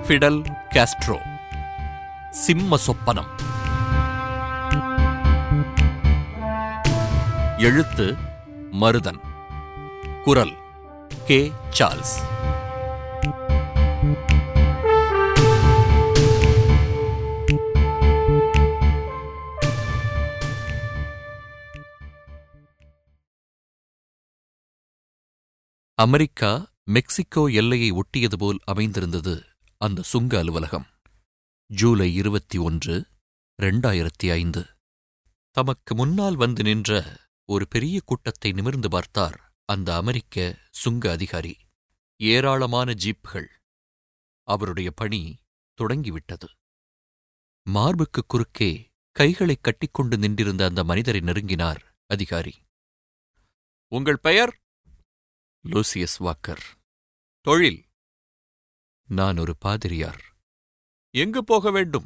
Fidel Castro சிம்ம சொப்பனம் எழுத்து மருதன் குரல் கே சார்ல்ஸ் அமெரிக்கா மெக்சிகோ எல்லையை ஒட்டியது போல் அமைந்திருந்தது அந்த சுங்க அலுவலகம் ஜூலை இருபத்தி ஒன்று ரெண்டாயிரத்தி ஐந்து தமக்கு முன்னால் வந்து நின்ற ஒரு பெரிய கூட்டத்தை நிமிர்ந்து பார்த்தார் அந்த அமெரிக்க சுங்க அதிகாரி ஏராளமான ஜீப்கள் அவருடைய பணி தொடங்கிவிட்டது மார்புக்கு குறுக்கே கைகளைக் கட்டிக்கொண்டு நின்றிருந்த அந்த மனிதரை நெருங்கினார் அதிகாரி உங்கள் பெயர் லூசியஸ் வாக்கர் தொழில் நான் ஒரு பாதிரியார் எங்கு போக வேண்டும்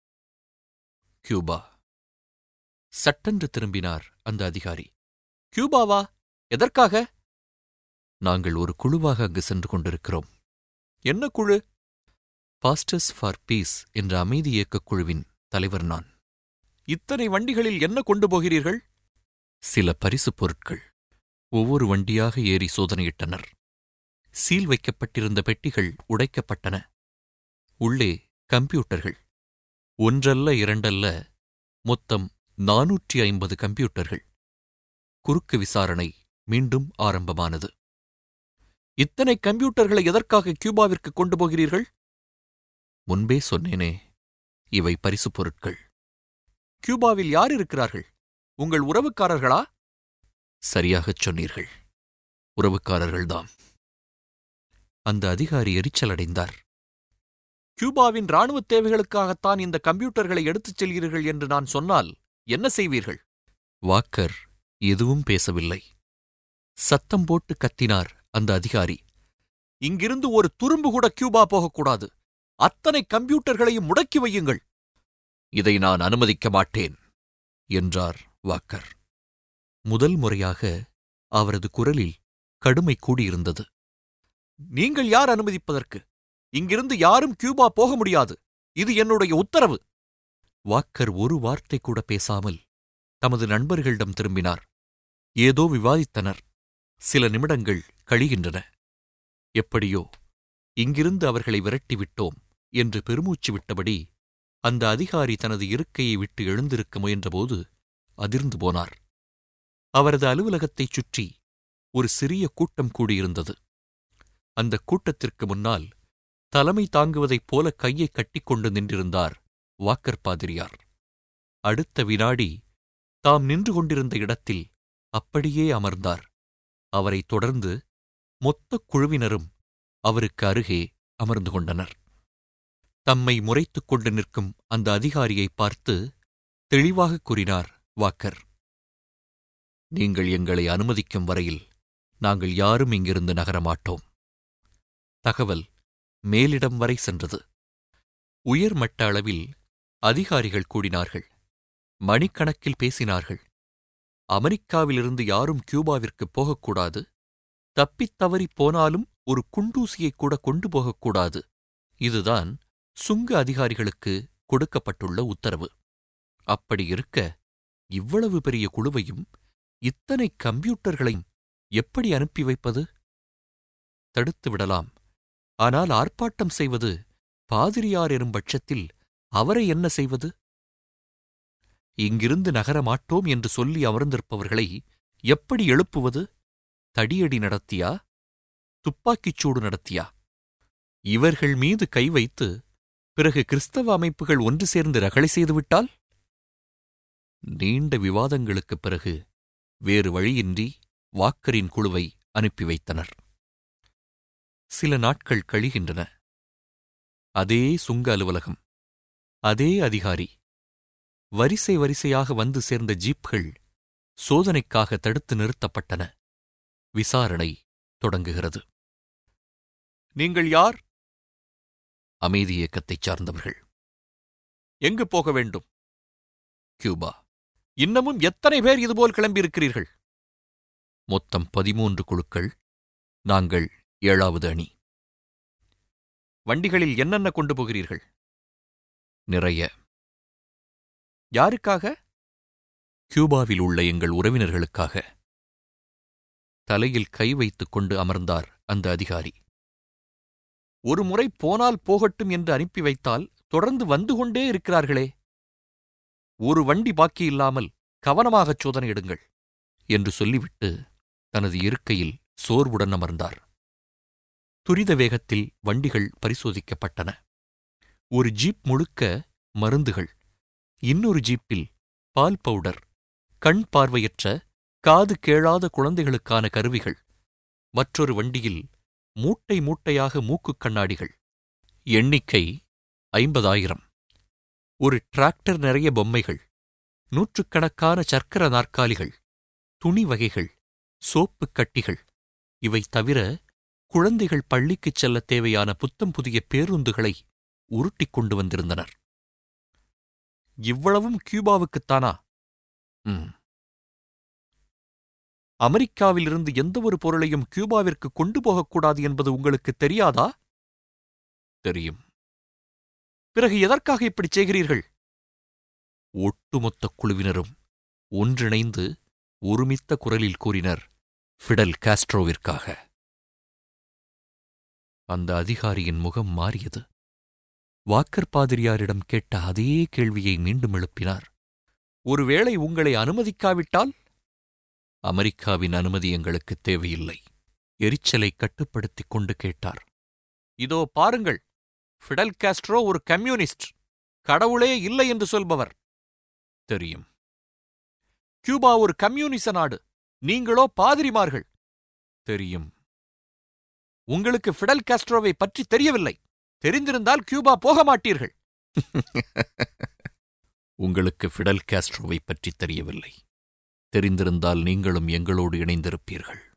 கியூபா சட்டென்று திரும்பினார் அந்த அதிகாரி கியூபாவா எதற்காக நாங்கள் ஒரு குழுவாக அங்கு சென்று கொண்டிருக்கிறோம் என்ன குழு பாஸ்டர்ஸ் ஃபார் பீஸ் என்ற அமைதி இயக்கக் குழுவின் தலைவர் நான் இத்தனை வண்டிகளில் என்ன கொண்டு போகிறீர்கள் சில பரிசுப் பொருட்கள் ஒவ்வொரு வண்டியாக ஏறி சோதனையிட்டனர் சீல் வைக்கப்பட்டிருந்த பெட்டிகள் உடைக்கப்பட்டன உள்ளே கம்ப்யூட்டர்கள் ஒன்றல்ல இரண்டல்ல மொத்தம் நானூற்றி ஐம்பது கம்ப்யூட்டர்கள் குறுக்கு விசாரணை மீண்டும் ஆரம்பமானது இத்தனை கம்ப்யூட்டர்களை எதற்காக கியூபாவிற்கு கொண்டு போகிறீர்கள் முன்பே சொன்னேனே இவை பரிசுப் பொருட்கள் கியூபாவில் யார் இருக்கிறார்கள் உங்கள் உறவுக்காரர்களா சரியாகச் சொன்னீர்கள் உறவுக்காரர்கள்தாம் அந்த அதிகாரி எரிச்சலடைந்தார் கியூபாவின் ராணுவத் தேவைகளுக்காகத்தான் இந்த கம்ப்யூட்டர்களை எடுத்துச் செல்கிறீர்கள் என்று நான் சொன்னால் என்ன செய்வீர்கள் வாக்கர் எதுவும் பேசவில்லை சத்தம் போட்டு கத்தினார் அந்த அதிகாரி இங்கிருந்து ஒரு துரும்பு கூட கியூபா போகக்கூடாது அத்தனை கம்ப்யூட்டர்களையும் முடக்கி வையுங்கள் இதை நான் அனுமதிக்க மாட்டேன் என்றார் வாக்கர் முதல் முறையாக அவரது குரலில் கடுமை கூடியிருந்தது நீங்கள் யார் அனுமதிப்பதற்கு இங்கிருந்து யாரும் கியூபா போக முடியாது இது என்னுடைய உத்தரவு வாக்கர் ஒரு வார்த்தை கூட பேசாமல் தமது நண்பர்களிடம் திரும்பினார் ஏதோ விவாதித்தனர் சில நிமிடங்கள் கழிகின்றன எப்படியோ இங்கிருந்து அவர்களை விரட்டிவிட்டோம் என்று பெருமூச்சு விட்டபடி அந்த அதிகாரி தனது இருக்கையை விட்டு எழுந்திருக்க முயன்றபோது அதிர்ந்து போனார் அவரது அலுவலகத்தைச் சுற்றி ஒரு சிறிய கூட்டம் கூடியிருந்தது அந்த கூட்டத்திற்கு முன்னால் தலைமை தாங்குவதைப் போல கையை கட்டிக்கொண்டு நின்றிருந்தார் வாக்கர் பாதிரியார் அடுத்த வினாடி தாம் நின்று கொண்டிருந்த இடத்தில் அப்படியே அமர்ந்தார் அவரைத் தொடர்ந்து மொத்தக் குழுவினரும் அவருக்கு அருகே அமர்ந்து கொண்டனர் தம்மை முறைத்துக் கொண்டு நிற்கும் அந்த அதிகாரியை பார்த்து தெளிவாகக் கூறினார் வாக்கர் நீங்கள் எங்களை அனுமதிக்கும் வரையில் நாங்கள் யாரும் இங்கிருந்து நகரமாட்டோம் தகவல் மேலிடம் வரை சென்றது உயர்மட்ட அளவில் அதிகாரிகள் கூடினார்கள் மணிக்கணக்கில் பேசினார்கள் அமெரிக்காவிலிருந்து யாரும் கியூபாவிற்கு போகக்கூடாது தப்பித் தவறிப் போனாலும் ஒரு குண்டூசியைக் கூட கொண்டு போகக்கூடாது இதுதான் சுங்க அதிகாரிகளுக்கு கொடுக்கப்பட்டுள்ள உத்தரவு அப்படி இருக்க இவ்வளவு பெரிய குழுவையும் இத்தனை கம்ப்யூட்டர்களையும் எப்படி அனுப்பி வைப்பது தடுத்து விடலாம் ஆனால் ஆர்ப்பாட்டம் செய்வது பாதிரியார் எனும் பட்சத்தில் அவரை என்ன செய்வது இங்கிருந்து நகர மாட்டோம் என்று சொல்லி அமர்ந்திருப்பவர்களை எப்படி எழுப்புவது தடியடி நடத்தியா துப்பாக்கிச் சூடு நடத்தியா இவர்கள் மீது கை வைத்து பிறகு கிறிஸ்தவ அமைப்புகள் ஒன்று சேர்ந்து ரகளை செய்துவிட்டால் நீண்ட விவாதங்களுக்குப் பிறகு வேறு வழியின்றி வாக்கரின் குழுவை அனுப்பி வைத்தனர் சில நாட்கள் கழிகின்றன அதே சுங்க அலுவலகம் அதே அதிகாரி வரிசை வரிசையாக வந்து சேர்ந்த ஜீப்கள் சோதனைக்காக தடுத்து நிறுத்தப்பட்டன விசாரணை தொடங்குகிறது நீங்கள் யார் அமைதி இயக்கத்தைச் சார்ந்தவர்கள் எங்கு போக வேண்டும் கியூபா இன்னமும் எத்தனை பேர் இதுபோல் கிளம்பியிருக்கிறீர்கள் மொத்தம் பதிமூன்று குழுக்கள் நாங்கள் ஏழாவது அணி வண்டிகளில் என்னென்ன கொண்டு போகிறீர்கள் நிறைய யாருக்காக கியூபாவில் உள்ள எங்கள் உறவினர்களுக்காக தலையில் கை வைத்துக் கொண்டு அமர்ந்தார் அந்த அதிகாரி ஒரு முறை போனால் போகட்டும் என்று அனுப்பி வைத்தால் தொடர்ந்து வந்து கொண்டே இருக்கிறார்களே ஒரு வண்டி பாக்கி இல்லாமல் கவனமாகச் சோதனையிடுங்கள் என்று சொல்லிவிட்டு தனது இருக்கையில் சோர்வுடன் அமர்ந்தார் துரித வேகத்தில் வண்டிகள் பரிசோதிக்கப்பட்டன ஒரு ஜீப் முழுக்க மருந்துகள் இன்னொரு ஜீப்பில் பால் பவுடர் கண் பார்வையற்ற காது கேளாத குழந்தைகளுக்கான கருவிகள் மற்றொரு வண்டியில் மூட்டை மூட்டையாக மூக்குக் கண்ணாடிகள் எண்ணிக்கை ஐம்பதாயிரம் ஒரு டிராக்டர் நிறைய பொம்மைகள் நூற்றுக்கணக்கான சர்க்கர நாற்காலிகள் துணி வகைகள் சோப்புக் கட்டிகள் இவை தவிர குழந்தைகள் பள்ளிக்குச் செல்லத் தேவையான புத்தம் புதிய பேருந்துகளை உருட்டிக் கொண்டு வந்திருந்தனர் இவ்வளவும் கியூபாவுக்குத்தானா ம் அமெரிக்காவிலிருந்து எந்தவொரு பொருளையும் கியூபாவிற்கு கொண்டு போகக்கூடாது என்பது உங்களுக்கு தெரியாதா தெரியும் பிறகு எதற்காக இப்படிச் செய்கிறீர்கள் ஒட்டுமொத்த குழுவினரும் ஒன்றிணைந்து ஒருமித்த குரலில் கூறினர் ஃபிடல் காஸ்ட்ரோவிற்காக அந்த அதிகாரியின் முகம் மாறியது வாக்கர் பாதிரியாரிடம் கேட்ட அதே கேள்வியை மீண்டும் எழுப்பினார் ஒருவேளை உங்களை அனுமதிக்காவிட்டால் அமெரிக்காவின் அனுமதி எங்களுக்கு தேவையில்லை எரிச்சலை கட்டுப்படுத்திக் கொண்டு கேட்டார் இதோ பாருங்கள் ஃபிடல் காஸ்ட்ரோ ஒரு கம்யூனிஸ்ட் கடவுளே இல்லை என்று சொல்பவர் தெரியும் கியூபா ஒரு கம்யூனிச நாடு நீங்களோ பாதிரிமார்கள் தெரியும் உங்களுக்கு ஃபிடல் காஸ்ட்ரோவை பற்றி தெரியவில்லை தெரிந்திருந்தால் கியூபா போக மாட்டீர்கள் உங்களுக்கு ஃபிடல் காஸ்ட்ரோவை பற்றி தெரியவில்லை தெரிந்திருந்தால் நீங்களும் எங்களோடு இணைந்திருப்பீர்கள்